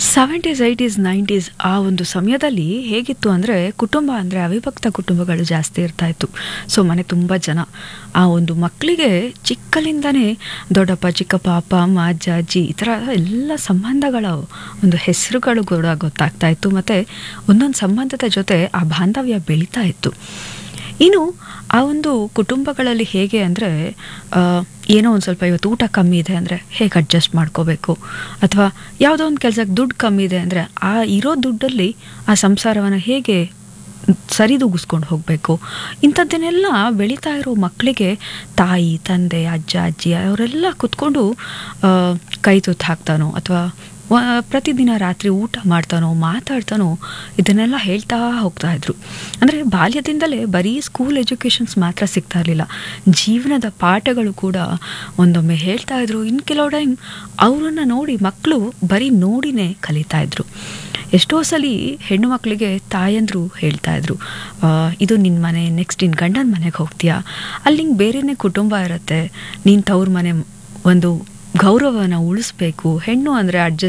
seventies eighties nineties ಆ ಒಂದು ಸಮಯದಲ್ಲಿ ಹೇಗಿತ್ತು ಅಂದರೆ ಕುಟುಂಬ ಅಂದರೆ ಅವಿಭಕ್ತ ಕುಟುಂಬಗಳು ಜಾಸ್ತಿ ಇರ್ತಾ ಇತ್ತು ಸೊ ಮನೆ ತುಂಬ ಜನ ಆ ಒಂದು ಮಕ್ಕಳಿಗೆ ಚಿಕ್ಕಲಿಂದನೇ ದೊಡ್ಡಪ್ಪ ಚಿಕ್ಕಪ್ಪ ಅಪ್ಪ ಅಮ್ಮ ಅಜ್ಜ ಅಜ್ಜಿ ಈ ಥರ ಎಲ್ಲ ಸಂಬಂಧಗಳ ಒಂದು ಹೆಸರುಗಳು ಕೂಡ ಗೊತ್ತಾಗ್ತಾ ಇತ್ತು ಮತ್ತು ಒಂದೊಂದು ಸಂಬಂಧದ ಜೊತೆ ಆ ಬಾಂಧವ್ಯ ಬೆಳೀತಾ ಇತ್ತು ಇನ್ನು ಆ ಒಂದು ಕುಟುಂಬಗಳಲ್ಲಿ ಹೇಗೆ ಅಂದರೆ ಏನೋ ಒಂದು ಸ್ವಲ್ಪ ಇವತ್ತು ಊಟ ಕಮ್ಮಿ ಇದೆ ಅಂದರೆ ಹೇಗೆ ಅಡ್ಜಸ್ಟ್ ಮಾಡ್ಕೋಬೇಕು ಅಥವಾ ಯಾವುದೋ ಒಂದು ಕೆಲಸಕ್ಕೆ ದುಡ್ಡು ಕಮ್ಮಿ ಇದೆ ಅಂದರೆ ಆ ಇರೋ ದುಡ್ಡಲ್ಲಿ ಆ ಸಂಸಾರವನ್ನು ಹೇಗೆ ಸರಿದೂಗಿಸ್ಕೊಂಡು ಹೋಗಬೇಕು ಇಂಥದ್ದನ್ನೆಲ್ಲ ಬೆಳೀತಾ ಇರೋ ಮಕ್ಕಳಿಗೆ ತಾಯಿ ತಂದೆ ಅಜ್ಜ ಅಜ್ಜಿ ಅವರೆಲ್ಲ ಕುತ್ಕೊಂಡು ಕೈ ತುತ್ತು ಹಾಕ್ತಾನೋ ಅಥವಾ ಪ್ರತಿದಿನ ರಾತ್ರಿ ಊಟ ಮಾಡ್ತಾನೋ ಮಾತಾಡ್ತಾನೋ ಇದನ್ನೆಲ್ಲ ಹೇಳ್ತಾ ಹೋಗ್ತಾ ಇದ್ರು ಅಂದರೆ ಬಾಲ್ಯದಿಂದಲೇ ಬರೀ ಸ್ಕೂಲ್ ಎಜುಕೇಷನ್ಸ್ ಮಾತ್ರ ಸಿಗ್ತಾ ಇರಲಿಲ್ಲ ಜೀವನದ ಪಾಠಗಳು ಕೂಡ ಒಂದೊಮ್ಮೆ ಹೇಳ್ತಾ ಇದ್ರು ಇನ್ನು ಕೆಲವು ಟೈಮ್ ಅವರನ್ನು ನೋಡಿ ಮಕ್ಕಳು ಬರೀ ನೋಡಿನೇ ಕಲಿತಾ ಇದ್ರು ಎಷ್ಟೋ ಸಲ ಹೆಣ್ಣು ಮಕ್ಕಳಿಗೆ ತಾಯಂದ್ರು ಹೇಳ್ತಾ ಇದ್ರು ಇದು ನಿನ್ನ ಮನೆ ನೆಕ್ಸ್ಟ್ ನಿನ್ನ ಗಂಡನ ಮನೆಗೆ ಹೋಗ್ತೀಯಾ ಅಲ್ಲಿ ನಿಂಗೆ ಬೇರೆನೇ ಕುಟುಂಬ ಇರುತ್ತೆ ನೀನು ತವ್ರ ಮನೆ ಒಂದು ಗೌರವನ ಉಳಿಸ್ಬೇಕು ಹೆಣ್ಣು ಅಂದರೆ ಅಡ್ಜಸ್ಟ್